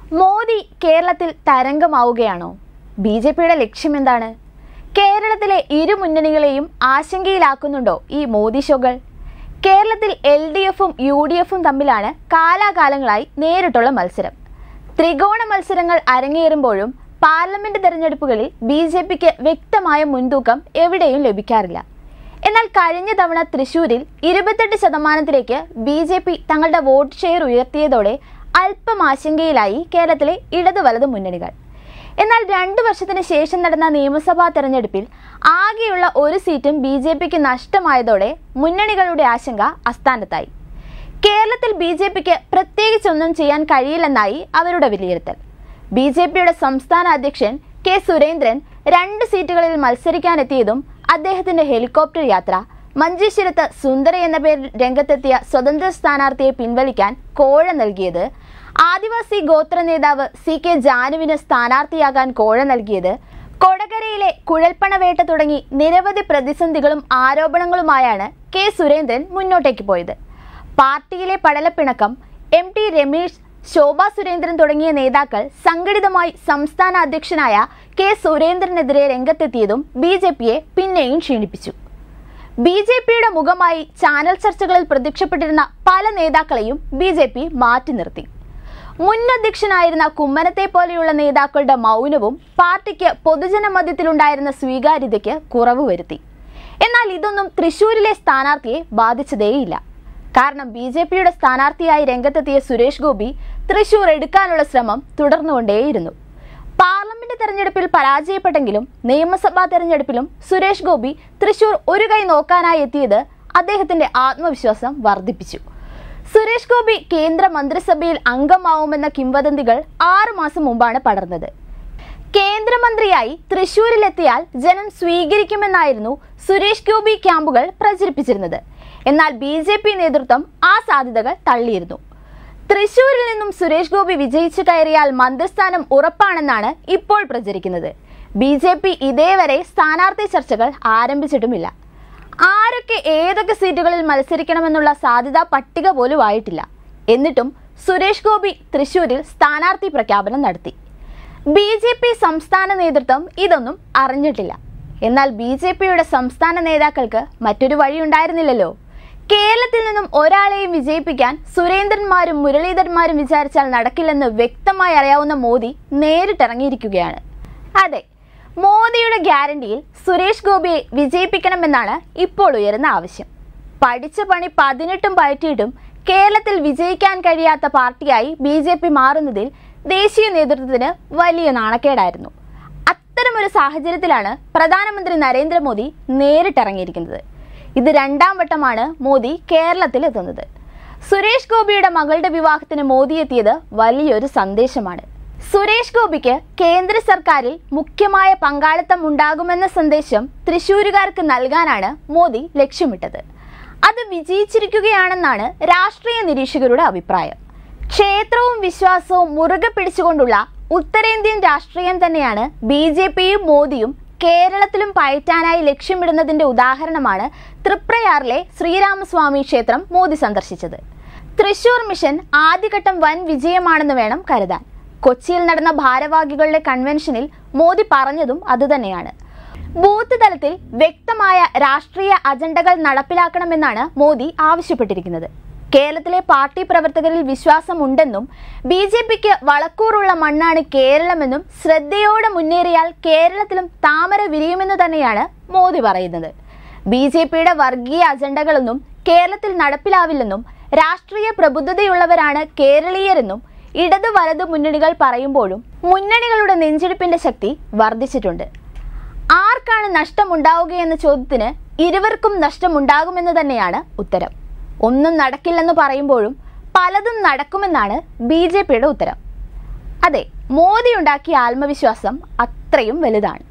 മോദി കേരളത്തിൽ തരംഗമാവുകയാണോ B J പിയുടെ ലക്ഷ്യം എന്താണ് കേരളത്തിലെ ഇരു മുന്നണികളെയും ആശങ്കയിലാക്കുന്നുണ്ടോ ഈ മോദി ഷോകൾ കേരളത്തിൽ എൽ ഡി എഫും യു ഡി എഫും തമ്മിലാണ് കാലാകാലങ്ങളായി നേരിട്ടുള്ള മത്സരം ത്രികോണ മത്സരങ്ങൾ അരങ്ങേറുമ്പോഴും പാർലമെന്റ് തെരഞ്ഞെടുപ്പുകളിൽ ബി ജെ പിക്ക് വ്യക്തമായ മുൻതൂക്കം എവിടെയും ലഭിക്കാറില്ല എന്നാൽ കഴിഞ്ഞ തവണ തൃശൂരിൽ ഇരുപത്തെട്ട് ശതമാനത്തിലേക്ക് ബി ജെ പി തങ്ങളുടെ വോട്ട് ഷെയർ ഉയർത്തിയതോടെ അല്പം ആശങ്കയിലായി കേരളത്തിലെ ഇടതു വലതു മുന്നണികൾ എന്നാൽ രണ്ടു വർഷത്തിന് ശേഷം നടന്ന നിയമസഭാ തെരഞ്ഞെടുപ്പിൽ ആകെയുള്ള ഒരു സീറ്റും ബി ജെ പിക്ക് നഷ്ടമായതോടെ മുന്നണികളുടെ ആശങ്ക അസ്ഥാനത്തായി കേരളത്തിൽ ബി ജെ പിക്ക് പ്രത്യേകിച്ചൊന്നും ചെയ്യാൻ കഴിയില്ലെന്നായി അവരുടെ വിലയിരുത്തൽ ബി ജെ പിയുടെ സംസ്ഥാന അധ്യക്ഷൻ കെ സുരേന്ദ്രൻ രണ്ട് സീറ്റുകളിൽ മത്സരിക്കാനെത്തിയതും അദ്ദേഹത്തിന്റെ ഹെലികോപ്റ്റർ യാത്ര മഞ്ചേശ്വരത്ത് സുന്ദര എന്ന പേരിൽ രംഗത്തെത്തിയ സ്വതന്ത്ര സ്ഥാനാർത്ഥിയെ പിൻവലിക്കാൻ കോഴ നൽകിയത് ആദിവാസി ഗോത്ര നേതാവ് സി കെ ജാനുവിന് സ്ഥാനാർത്ഥിയാകാൻ കോഴ നൽകിയത് കൊടകരയിലെ കുഴൽപ്പണവേട്ട തുടങ്ങി നിരവധി പ്രതിസന്ധികളും ആരോപണങ്ങളുമായാണ് കെ സുരേന്ദ്രൻ മുന്നോട്ടേക്ക് പോയത് പാർട്ടിയിലെ പടലപ്പിണക്കം എം ടി രമേശ് ശോഭാ സുരേന്ദ്രൻ തുടങ്ങിയ നേതാക്കൾ സംഘടിതമായി സംസ്ഥാന അധ്യക്ഷനായ കെ സുരേന്ദ്രനെതിരെ രംഗത്തെത്തിയതും ബി ജെ പിയെ പിന്നെയും ക്ഷീണിപ്പിച്ചു ബി ജെ പിയുടെ മുഖമായി ചാനൽ ചർച്ചകളിൽ പ്രത്യക്ഷപ്പെട്ടിരുന്ന പല നേതാക്കളെയും ബി ജെ പി മാറ്റി നിർത്തി മുൻ അധ്യക്ഷനായിരുന്ന കുമ്മനത്തെ പോലെയുള്ള നേതാക്കളുടെ മൗനവും പാർട്ടിക്ക് പൊതുജന മധ്യത്തിലുണ്ടായിരുന്ന സ്വീകാര്യതയ്ക്ക് കുറവ് വരുത്തി എന്നാൽ ഇതൊന്നും തൃശൂരിലെ സ്ഥാനാർത്ഥിയെ ബാധിച്ചതേയില്ല കാരണം ബി ജെ പിയുടെ സ്ഥാനാർത്ഥിയായി രംഗത്തെത്തിയ സുരേഷ് ഗോപി തൃശൂർ എടുക്കാനുള്ള ശ്രമം തുടർന്നുകൊണ്ടേയിരുന്നു പാർലമെന്റ് തെരഞ്ഞെടുപ്പിൽ പരാജയപ്പെട്ടെങ്കിലും നിയമസഭാ തെരഞ്ഞെടുപ്പിലും സുരേഷ് ഗോപി തൃശൂർ ഒരു കൈ നോക്കാനായി എത്തിയത് അദ്ദേഹത്തിന്റെ ആത്മവിശ്വാസം വർദ്ധിപ്പിച്ചു സുരേഷ് ഗോപി കേന്ദ്ര മന്ത്രിസഭയിൽ അംഗമാവുമെന്ന കിംവദന്തികൾ ആറു മാസം മുമ്പാണ് പടർന്നത് കേന്ദ്രമന്ത്രിയായി തൃശൂരിലെത്തിയാൽ ജനം സ്വീകരിക്കുമെന്നായിരുന്നു സുരേഷ് ഗോപി ക്യാമ്പുകൾ പ്രചരിപ്പിച്ചിരുന്നത് എന്നാൽ ബി ജെ പി നേതൃത്വം ആ സാധ്യതകൾ തള്ളിയിരുന്നു തൃശൂരിൽ നിന്നും സുരേഷ് ഗോപി വിജയിച്ചു കയറിയാൽ മന്ത്രിസ്ഥാനം ഉറപ്പാണെന്നാണ് ഇപ്പോൾ പ്രചരിക്കുന്നത് ബി ജെ പി ഇതേവരെ സ്ഥാനാർത്ഥി ചർച്ചകൾ ആരംഭിച്ചിട്ടുമില്ല ആരൊക്കെ ഏതൊക്കെ സീറ്റുകളിൽ മത്സരിക്കണമെന്നുള്ള സാധ്യതാ പട്ടിക പോലും ആയിട്ടില്ല എന്നിട്ടും സുരേഷ് ഗോപി തൃശൂരിൽ സ്ഥാനാർത്ഥി പ്രഖ്യാപനം നടത്തി ബി ജെ പി സംസ്ഥാന നേതൃത്വം ഇതൊന്നും അറിഞ്ഞിട്ടില്ല എന്നാൽ ബി ജെ പിയുടെ സംസ്ഥാന നേതാക്കൾക്ക് മറ്റൊരു വഴിയുണ്ടായിരുന്നില്ലല്ലോ കേരളത്തിൽ നിന്നും ഒരാളെയും വിജയിപ്പിക്കാൻ സുരേന്ദ്രന്മാരും മുരളീധരന്മാരും വിചാരിച്ചാൽ നടക്കില്ലെന്ന് വ്യക്തമായി അറിയാവുന്ന മോദി നേരിട്ടിറങ്ങിയിരിക്കുകയാണ് അതെ മോദിയുടെ ഗ്യാരണ്ടിയിൽ സുരേഷ് ഗോപിയെ വിജയിപ്പിക്കണമെന്നാണ് ഇപ്പോൾ ഉയരുന്ന ആവശ്യം പഠിച്ച പണി പതിനെട്ടും പയറ്റിയിട്ടും കേരളത്തിൽ വിജയിക്കാൻ കഴിയാത്ത പാർട്ടിയായി ബി ജെ പി മാറുന്നതിൽ ദേശീയ നേതൃത്വത്തിന് വലിയ നാണക്കേടായിരുന്നു അത്തരമൊരു സാഹചര്യത്തിലാണ് പ്രധാനമന്ത്രി നരേന്ദ്രമോദി നേരിട്ടിറങ്ങിയിരിക്കുന്നത് ഇത് രണ്ടാം വട്ടമാണ് മോദി കേരളത്തിൽ എത്തുന്നത് സുരേഷ് ഗോപിയുടെ മകളുടെ വിവാഹത്തിന് മോദി എത്തിയത് വലിയൊരു സന്ദേശമാണ് സുരേഷ് ഗോപിക്ക് കേന്ദ്ര സർക്കാരിൽ മുഖ്യമായ പങ്കാളിത്തം ഉണ്ടാകുമെന്ന സന്ദേശം തൃശൂരുകാർക്ക് നൽകാനാണ് മോദി ലക്ഷ്യമിട്ടത് അത് വിജയിച്ചിരിക്കുകയാണെന്നാണ് രാഷ്ട്രീയ നിരീക്ഷകരുടെ അഭിപ്രായം ക്ഷേത്രവും വിശ്വാസവും മുറുകെ പിടിച്ചുകൊണ്ടുള്ള ഉത്തരേന്ത്യൻ രാഷ്ട്രീയം തന്നെയാണ് ബി ജെ പിയും മോദിയും കേരളത്തിലും പയറ്റാനായി ലക്ഷ്യമിടുന്നതിന്റെ ഉദാഹരണമാണ് തൃപ്രയാറിലെ ശ്രീരാമസ്വാമി ക്ഷേത്രം മോദി സന്ദർശിച്ചത് തൃശൂർ മിഷൻ ആദ്യഘട്ടം വൻ വിജയമാണെന്ന് വേണം കരുതാൻ കൊച്ചിയിൽ നടന്ന ഭാരവാഹികളുടെ കൺവെൻഷനിൽ മോദി പറഞ്ഞതും അതുതന്നെയാണ് ബൂത്ത് തലത്തിൽ വ്യക്തമായ രാഷ്ട്രീയ അജണ്ടകൾ നടപ്പിലാക്കണമെന്നാണ് മോദി ആവശ്യപ്പെട്ടിരിക്കുന്നത് കേരളത്തിലെ പാർട്ടി പ്രവർത്തകരിൽ വിശ്വാസമുണ്ടെന്നും ബി ജെ പിക്ക് വളക്കൂറുള്ള മണ്ണാണ് കേരളമെന്നും ശ്രദ്ധയോടെ മുന്നേറിയാൽ കേരളത്തിലും താമര വിരിയുമെന്ന് തന്നെയാണ് മോദി പറയുന്നത് ബി ജെ പിയുടെ വർഗീയ അജണ്ടകളൊന്നും കേരളത്തിൽ നടപ്പിലാവില്ലെന്നും രാഷ്ട്രീയ പ്രബുദ്ധതയുള്ളവരാണ് കേരളീയരെന്നും ഇടത് വലത് മുന്നണികൾ പറയുമ്പോഴും മുന്നണികളുടെ നെഞ്ചെടുപ്പിന്റെ ശക്തി വർദ്ധിച്ചിട്ടുണ്ട് ആർക്കാണ് നഷ്ടമുണ്ടാവുകയെന്ന ചോദ്യത്തിന് ഇരുവർക്കും നഷ്ടമുണ്ടാകുമെന്ന് തന്നെയാണ് ഉത്തരം ഒന്നും നടക്കില്ലെന്ന് പറയുമ്പോഴും പലതും നടക്കുമെന്നാണ് ബി ജെ പിയുടെ ഉത്തരം അതെ മോദി ഉണ്ടാക്കിയ ആത്മവിശ്വാസം അത്രയും വലുതാണ്